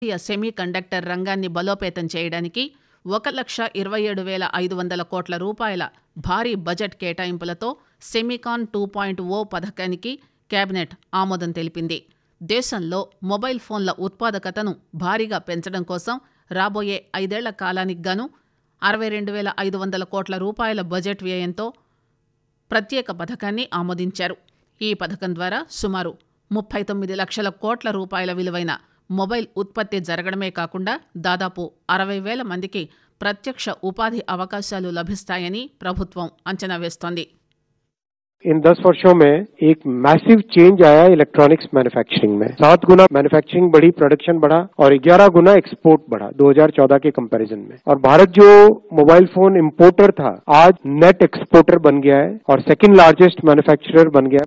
భారతీయ semi conductor రంగాన్ని బలోపేతం చేయడానికి ఒక లక్ష ఇరవై ఏడు వేల ఐదు వందల కోట్ల రూపాయల భారీ బడ్జెట్ కేటాయింపులతో సెమీకాన్ టూ పాయింట్ ఓ పథకానికి కేబినెట్ ఆమోదం తెలిపింది దేశంలో మొబైల్ ఫోన్ల ఉత్పాదకతను భారీగా పెంచడం కోసం రాబోయే ఐదేళ్ల కాలానికి గాను అరవై రెండు వేల ఐదు వందల కోట్ల రూపాయల బడ్జెట్ వ్యయంతో ప్రత్యేక పథకాన్ని ఆమోదించారు ఈ పథకం ద్వారా సుమారు ముప్పై తొమ్మిది లక్షల కోట్ల రూపాయల విలువైన మొబైల్ ఉత్పత్తి జరగడమే కాకుండా దాదాపు అరవై వేల మందికి ప్రత్యక్ష ఉపాధి అవకాశాలు లభిస్తాయని ప్రభుత్వం అంచనా వేస్తోంది इन दस वर्षों में एक मैसिव चेंज आया इलेक्ट्रॉनिक्स मैन्युफैक्चरिंग में सात गुना मैन्युफैक्चरिंग बढ़ी प्रोडक्शन बढ़ा और ग्यारह गुना एक्सपोर्ट बढ़ा 2014 के कंपैरिजन में और भारत जो मोबाइल फोन इंपोर्टर था आज नेट एक्सपोर्टर बन गया है और सेकंड लार्जेस्ट मैन्युफैक्चरर बन गया है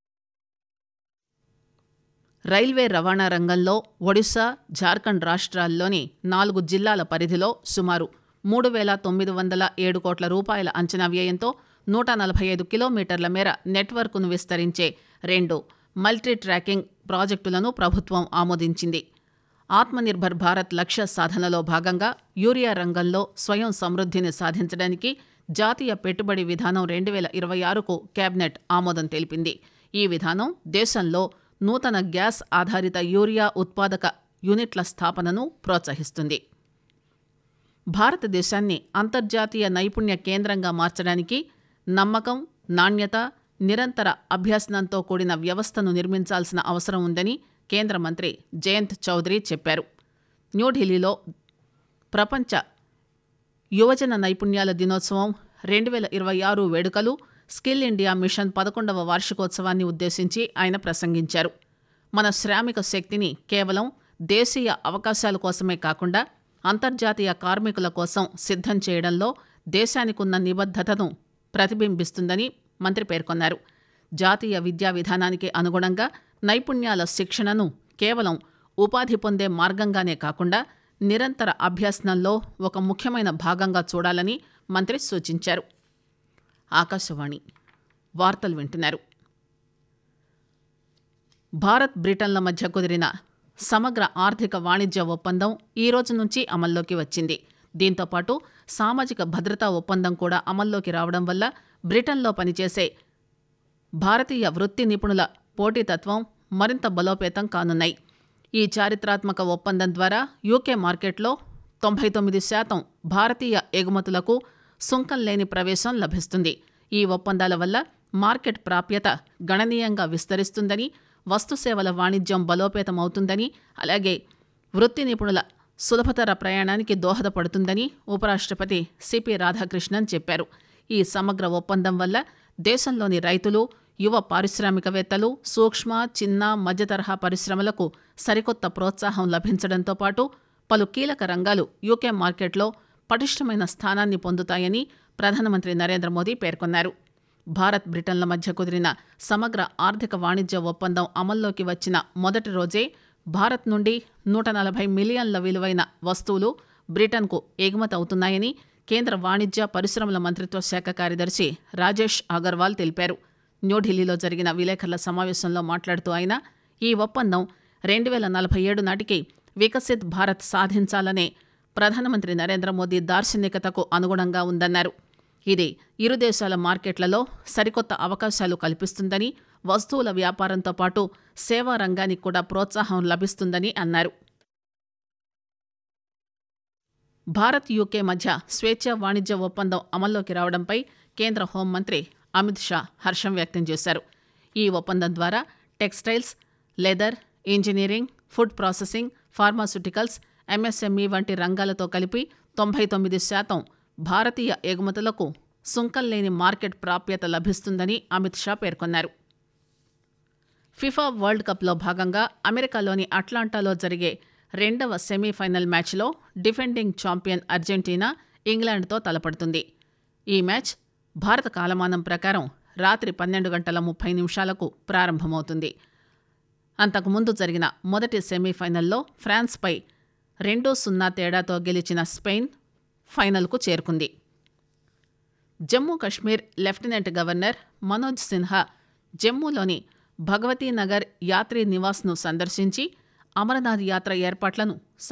రైల్వే రవాణా రంగంలో ఒడిశా జార్ఖండ్ రాష్ట్రాల్లోని నాలుగు జిల్లాల పరిధిలో సుమారు మూడు వేల తొమ్మిది వందల ఏడు కోట్ల రూపాయల అంచనా వ్యయంతో నూట నలభై ఐదు కిలోమీటర్ల మేర నెట్వర్క్ను విస్తరించే రెండు మల్టీ ట్రాకింగ్ ప్రాజెక్టులను ప్రభుత్వం ఆమోదించింది ఆత్మనిర్భర్ భారత్ లక్ష్య సాధనలో భాగంగా యూరియా రంగంలో స్వయం సమృద్ధిని సాధించడానికి జాతీయ పెట్టుబడి విధానం రెండు వేల ఇరవై ఆరుకు కేబినెట్ ఆమోదం తెలిపింది ఈ విధానం దేశంలో నూతన గ్యాస్ ఆధారిత యూరియా ఉత్పాదక యూనిట్ల స్థాపనను ప్రోత్సహిస్తుంది భారతదేశాన్ని అంతర్జాతీయ నైపుణ్య కేంద్రంగా మార్చడానికి నమ్మకం నాణ్యత నిరంతర అభ్యసనంతో కూడిన వ్యవస్థను నిర్మించాల్సిన అవసరం ఉందని కేంద్ర మంత్రి జయంత్ చౌదరి చెప్పారు న్యూఢిల్లీలో ప్రపంచ యువజన నైపుణ్యాల దినోత్సవం రెండు వేల ఇరవై ఆరు వేడుకలు స్కిల్ ఇండియా మిషన్ పదకొండవ వార్షికోత్సవాన్ని ఉద్దేశించి ఆయన ప్రసంగించారు మన శ్రామిక శక్తిని కేవలం దేశీయ అవకాశాల కోసమే కాకుండా అంతర్జాతీయ కార్మికుల కోసం సిద్ధం చేయడంలో దేశానికున్న నిబద్ధతను ప్రతిబింబిస్తుందని మంత్రి పేర్కొన్నారు జాతీయ విద్యా విధానానికి అనుగుణంగా నైపుణ్యాల శిక్షణను కేవలం ఉపాధి పొందే మార్గంగానే కాకుండా నిరంతర అభ్యసనంలో ఒక ముఖ్యమైన భాగంగా చూడాలని మంత్రి సూచించారు ఆకాశవాణి వార్తలు వింటున్నారు భారత్ బ్రిటన్ల మధ్య కుదిరిన సమగ్ర ఆర్థిక వాణిజ్య ఒప్పందం ఈ రోజు నుంచి అమల్లోకి వచ్చింది దీంతో పాటు సామాజిక భద్రతా ఒప్పందం కూడా అమల్లోకి రావడం వల్ల బ్రిటన్లో పనిచేసే భారతీయ వృత్తి నిపుణుల పోటీతత్వం మరింత బలోపేతం కానున్నాయి ఈ చారిత్రాత్మక ఒప్పందం ద్వారా యూకే మార్కెట్లో తొంభై తొమ్మిది శాతం భారతీయ ఎగుమతులకు సుంకం లేని ప్రవేశం లభిస్తుంది ఈ ఒప్పందాల వల్ల మార్కెట్ ప్రాప్యత గణనీయంగా విస్తరిస్తుందని వస్తుసేవల వాణిజ్యం బలోపేతమవుతుందని అలాగే వృత్తి నిపుణుల సులభతర ప్రయాణానికి దోహదపడుతుందని ఉపరాష్ట్రపతి సిపి రాధాకృష్ణన్ చెప్పారు ఈ సమగ్ర ఒప్పందం వల్ల దేశంలోని రైతులు యువ పారిశ్రామికవేత్తలు సూక్ష్మ చిన్న మధ్యతరహా పరిశ్రమలకు సరికొత్త ప్రోత్సాహం లభించడంతో పాటు పలు కీలక రంగాలు యూకే మార్కెట్లో పటిష్టమైన స్థానాన్ని పొందుతాయని ప్రధానమంత్రి నరేంద్ర మోదీ పేర్కొన్నారు భారత్ బ్రిటన్ల మధ్య కుదిరిన సమగ్ర ఆర్థిక వాణిజ్య ఒప్పందం అమల్లోకి వచ్చిన మొదటి రోజే భారత్ నుండి నూట నలభై మిలియన్ల విలువైన వస్తువులు బ్రిటన్కు ఎగుమతి అవుతున్నాయని కేంద్ర వాణిజ్య పరిశ్రమల మంత్రిత్వ శాఖ కార్యదర్శి రాజేష్ అగర్వాల్ తెలిపారు న్యూఢిల్లీలో జరిగిన విలేకరుల సమావేశంలో మాట్లాడుతూ ఆయన ఈ ఒప్పందం రెండు వేల నలభై ఏడు నాటికి వికసిత్ భారత్ సాధించాలనే ప్రధానమంత్రి నరేంద్ర మోదీ దార్శనికతకు అనుగుణంగా ఉందన్నారు ఇది ఇరు దేశాల మార్కెట్లలో సరికొత్త అవకాశాలు కల్పిస్తుందని వస్తువుల వ్యాపారంతో పాటు సేవా రంగానికి కూడా ప్రోత్సాహం లభిస్తుందని అన్నారు భారత్ యూకే మధ్య స్వేచ్ఛ వాణిజ్య ఒప్పందం అమల్లోకి రావడంపై కేంద్ర హోంమంత్రి అమిత్ షా హర్షం వ్యక్తం చేశారు ఈ ఒప్పందం ద్వారా textiles leather engineering food processing pharmaceuticals MSME వంటి రంగాలతో కలిపి తొంభై తొమ్మిది శాతం భారతీయ ఎగుమతులకు సుంకం లేని మార్కెట్ ప్రాప్యత లభిస్తుందని అమిత్ షా పేర్కొన్నారు ఫిఫా వరల్డ్ కప్లో భాగంగా అమెరికాలోని అట్లాంటాలో జరిగే రెండవ సెమీఫైనల్ మ్యాచ్లో డిఫెండింగ్ ఛాంపియన్ అర్జెంటీనా ఇంగ్లాండ్తో తలపడుతుంది ఈ మ్యాచ్ భారత కాలమానం ప్రకారం రాత్రి పన్నెండు గంటల ముప్పై నిమిషాలకు ప్రారంభమవుతుంది అంతకుముందు జరిగిన మొదటి సెమీఫైనల్లో ఫ్రాన్స్పై రెండు సున్నా తేడాతో గెలిచిన స్పెయిన్ ఫైనల్కు చేరుకుంది జమ్మూ కశ్మీర్ లెఫ్టినెంట్ గవర్నర్ మనోజ్ సిన్హా జమ్మూలోని భగవతీ నగర్ యాత్రీ నివాస్ను సందర్శించి అమరనాథ్ యాత్ర ఏర్పాట్లను